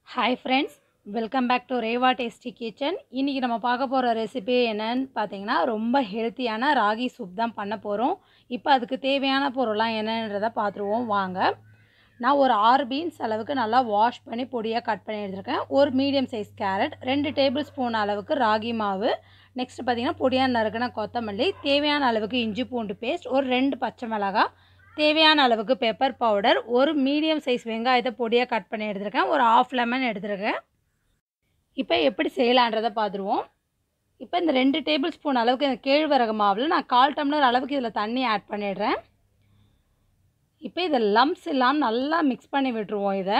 hi friends welcome back to Reva tasty kitchen இன்றைக்கி நம்ம பார்க்க போகிற ரெசிபி என்னன்னு பார்த்தீங்கன்னா ரொம்ப ஹெல்த்தியான ராகி சூப் தான் பண்ண போகிறோம் இப்போ அதுக்கு தேவையான பொருள்லாம் என்னன்றதை பார்த்துருவோம் வாங்க நான் ஒரு ஆறு பீன்ஸ் அளவுக்கு நல்லா வாஷ் பண்ணி பொடியாக கட் பண்ணி எடுத்திருக்கேன் ஒரு மீடியம் சைஸ் கேரட் ரெண்டு டேபிள் ஸ்பூன் அளவுக்கு ராகி மாவு நெக்ஸ்ட் பார்த்தீங்கன்னா பொடியாக நறுக்கின கொத்தமல்லி தேவையான அளவுக்கு இஞ்சி பூண்டு பேஸ்ட் ஒரு ரெண்டு பச்சை மிளகாய் தேவையான அளவுக்கு பெப்பர் பவுடர் ஒரு மீடியம் சைஸ் வெங்காயத்தை பொடியாக கட் பண்ணி எடுத்திருக்கேன் ஒரு ஆஃப் லெமன் எடுத்திருக்கேன் இப்போ எப்படி செய்யலான்றதை பார்த்துருவோம் இப்போ இந்த ரெண்டு டேபிள் ஸ்பூன் அளவுக்கு இந்த கேழ்வரகு மாவில் நான் கால் டம்ளர் அளவுக்கு இதில் தண்ணி ஆட் பண்ணிடுறேன் இப்போ இதை லம்ஸ் இல்லாமல் நல்லா மிக்ஸ் பண்ணி விட்டுருவோம் இதை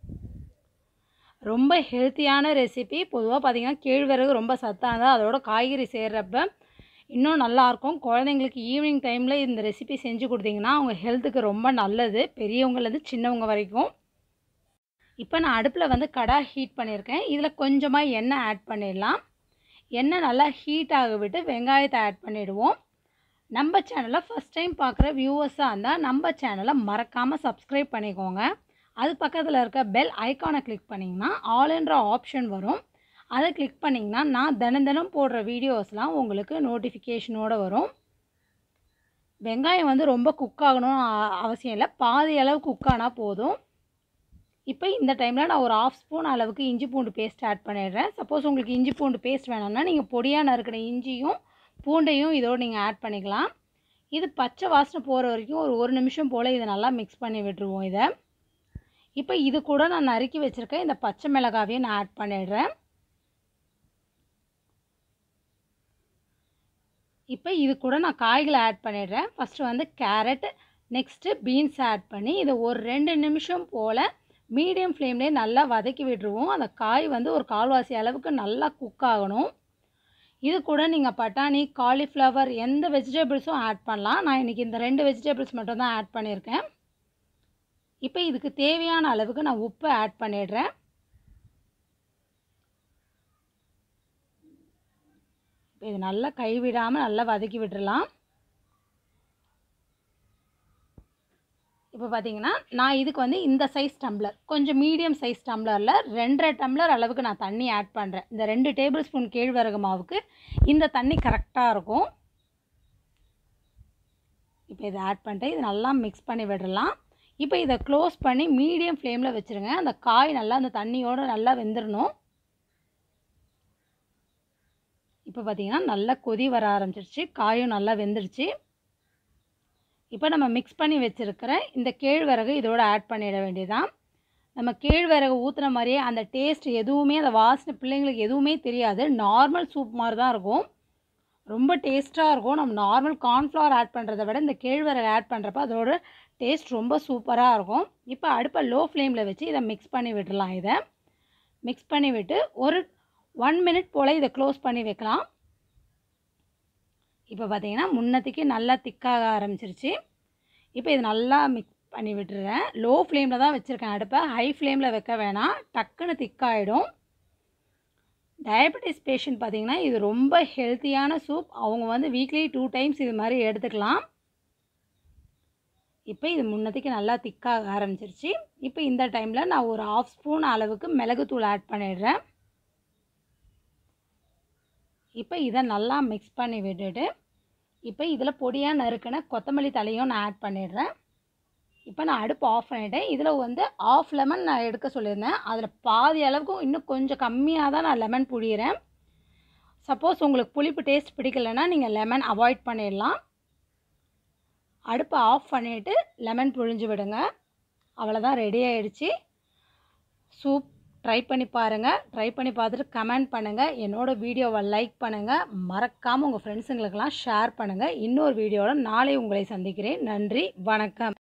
ரொம்ப ஹெல்த்தியான ரெசிபி பொதுவாக பார்த்திங்கன்னா கேழ்வரகு ரொம்ப சத்தானது அதோட காய்கறி சேர்றப்ப இன்னும் நல்லாயிருக்கும் குழந்தைங்களுக்கு ஈவினிங் டைமில் இந்த ரெசிபி செஞ்சு கொடுத்தீங்கன்னா அவங்க ஹெல்த்துக்கு ரொம்ப நல்லது பெரியவங்கலேருந்து சின்னவங்க வரைக்கும் இப்போ நான் அடுப்பில் வந்து கடா ஹீட் பண்ணியிருக்கேன் இதில் கொஞ்சமாக எண்ணெய் ஆட் பண்ணிடலாம் எண்ணெய் நல்லா ஹீட் ஆக விட்டு வெங்காயத்தை ஆட் பண்ணிவிடுவோம் நம்ம சேனலை ஃபஸ்ட் டைம் பார்க்குற வியூவர்ஸாக இருந்தால் நம்ம சேனலை மறக்காமல் சப்ஸ்கிரைப் பண்ணிக்கோங்க அது பக்கத்தில் இருக்க பெல் ஐக்கானை கிளிக் பண்ணிங்கன்னா ஆல்ன்ற ஆப்ஷன் வரும் அதை கிளிக் பண்ணிங்கன்னா நான் தினம் தினம் போடுற வீடியோஸ்லாம் உங்களுக்கு நோட்டிஃபிகேஷனோடு வரும் வெங்காயம் வந்து ரொம்ப குக் ஆகணும்னு அவசியம் இல்லை பாதி அளவு குக் ஆனால் போதும் இப்போ இந்த டைமில் நான் ஒரு ஆஃப் ஸ்பூன் அளவுக்கு இஞ்சி பூண்டு பேஸ்ட் ஆட் பண்ணிடுறேன் சப்போஸ் உங்களுக்கு இஞ்சி பூண்டு பேஸ்ட் வேணும்னா நீங்கள் பொடியாக நறுக்கிற இஞ்சியும் பூண்டையும் இதோடு நீங்கள் ஆட் பண்ணிக்கலாம் இது பச்சை வாசனை போகிற வரைக்கும் ஒரு ஒரு நிமிஷம் போல் இதை நல்லா மிக்ஸ் பண்ணி விட்டுருவோம் இதை இப்போ இது கூட நான் நறுக்கி வச்சுருக்கேன் இந்த பச்சை மிளகாவையும் நான் ஆட் பண்ணிடுறேன் இப்போ இது கூட நான் காய்களை ஆட் பண்ணிடுறேன் ஃபஸ்ட்டு வந்து கேரட் நெக்ஸ்ட்டு பீன்ஸ் ஆட் பண்ணி இதை ஒரு ரெண்டு நிமிஷம் போல் மீடியம் ஃப்ளேம்லேயே நல்லா வதக்கி விட்டுருவோம் அந்த காய் வந்து ஒரு கால்வாசி அளவுக்கு நல்லா குக் ஆகணும் இது கூட நீங்கள் பட்டாணி காலிஃப்ளவர் எந்த வெஜிடபிள்ஸும் ஆட் பண்ணலாம் நான் இன்றைக்கி இந்த ரெண்டு வெஜிடபிள்ஸ் மட்டும் தான் ஆட் பண்ணியிருக்கேன் இப்போ இதுக்கு தேவையான அளவுக்கு நான் உப்பு ஆட் பண்ணிடுறேன் இப்போ இது நல்லா கைவிடாமல் நல்லா வதக்கி விட்டுடலாம் இப்போ பார்த்தீங்கன்னா நான் இதுக்கு வந்து இந்த சைஸ் டம்ளர் கொஞ்சம் மீடியம் சைஸ் டம்ளரில் ரெண்டரை டம்ளர் அளவுக்கு நான் தண்ணி ஆட் பண்ணுறேன் இந்த ரெண்டு டேபிள் ஸ்பூன் கேழ்வரகு மாவுக்கு இந்த தண்ணி கரெக்டாக இருக்கும் இப்போ இதை ஆட் பண்ணிட்டு இது நல்லா மிக்ஸ் பண்ணி விடலாம் இப்போ இதை க்ளோஸ் பண்ணி மீடியம் ஃப்ளேமில் வச்சுருங்க அந்த காய் நல்லா அந்த தண்ணியோடு நல்லா வெந்துடணும் இப்போ பார்த்திங்கன்னா நல்லா கொதி வர ஆரம்பிச்சிருச்சு காயும் நல்லா வெந்துருச்சு இப்போ நம்ம மிக்ஸ் பண்ணி வச்சுருக்கிற இந்த கேழ்வரகு இதோட ஆட் பண்ணிட வேண்டியதான் நம்ம கேழ்வரகு ஊற்றுன மாதிரியே அந்த டேஸ்ட் எதுவுமே அந்த வாசனை பிள்ளைங்களுக்கு எதுவுமே தெரியாது நார்மல் சூப் மாதிரி தான் இருக்கும் ரொம்ப டேஸ்ட்டாக இருக்கும் நம்ம நார்மல் கார்ன்ஃப்ளவர் ஆட் பண்ணுறத விட இந்த கேழ்வரகு ஆட் பண்ணுறப்ப அதோட டேஸ்ட் ரொம்ப சூப்பராக இருக்கும் இப்போ அடுப்பை லோ ஃப்ளேமில் வச்சு இதை மிக்ஸ் பண்ணி விட்டுடலாம் இதை மிக்ஸ் பண்ணி விட்டு ஒரு ஒன் மினிட் போல் இதை க்ளோஸ் பண்ணி வைக்கலாம் இப்போ பார்த்தீங்கன்னா முன்னத்துக்கு நல்லா திக்காக ஆரம்பிச்சிருச்சு இப்போ இது நல்லா மிக்ஸ் பண்ணி விட்டுறேன் லோ ஃப்ளேமில் தான் வச்சுருக்கேன் அடுப்பை ஹை ஃப்ளேமில் வைக்க வேணாம் டக்குன்னு திக்காகிடும் டயபெட்டிஸ் பேஷண்ட் பார்த்திங்கன்னா இது ரொம்ப ஹெல்த்தியான சூப் அவங்க வந்து வீக்லி டூ டைம்ஸ் இது மாதிரி எடுத்துக்கலாம் இப்போ இது முன்னத்துக்கு நல்லா திக்காக ஆரம்பிச்சிருச்சு இப்போ இந்த டைமில் நான் ஒரு ஆஃப் ஸ்பூன் அளவுக்கு மிளகுத்தூள் ஆட் பண்ணிடுறேன் இப்போ இதை நல்லா மிக்ஸ் பண்ணி விட்டுட்டு இப்போ இதில் பொடியாக நறுக்கின கொத்தமல்லி தலையும் நான் ஆட் பண்ணிடுறேன் இப்போ நான் அடுப்பு ஆஃப் பண்ணிவிட்டேன் இதில் வந்து ஆஃப் லெமன் நான் எடுக்க சொல்லியிருந்தேன் அதில் பாதி அளவுக்கு இன்னும் கொஞ்சம் கம்மியாக தான் நான் லெமன் புழியிறேன் சப்போஸ் உங்களுக்கு புளிப்பு டேஸ்ட் பிடிக்கலைன்னா நீங்கள் லெமன் அவாய்ட் பண்ணிடலாம் அடுப்பை ஆஃப் பண்ணிவிட்டு லெமன் புழிஞ்சு விடுங்க அவ்வளோதான் ரெடி ஆகிடுச்சு சூப் ட்ரை பண்ணி பாருங்கள் ட்ரை பண்ணி பார்த்துட்டு கமெண்ட் பண்ணுங்கள் என்னோடய வீடியோவை லைக் பண்ணுங்கள் மறக்காமல் உங்கள் ஃப்ரெண்ட்ஸுங்களுக்கெல்லாம் ஷேர் பண்ணுங்கள் இன்னொரு வீடியோவில் நாளை உங்களை சந்திக்கிறேன் நன்றி வணக்கம்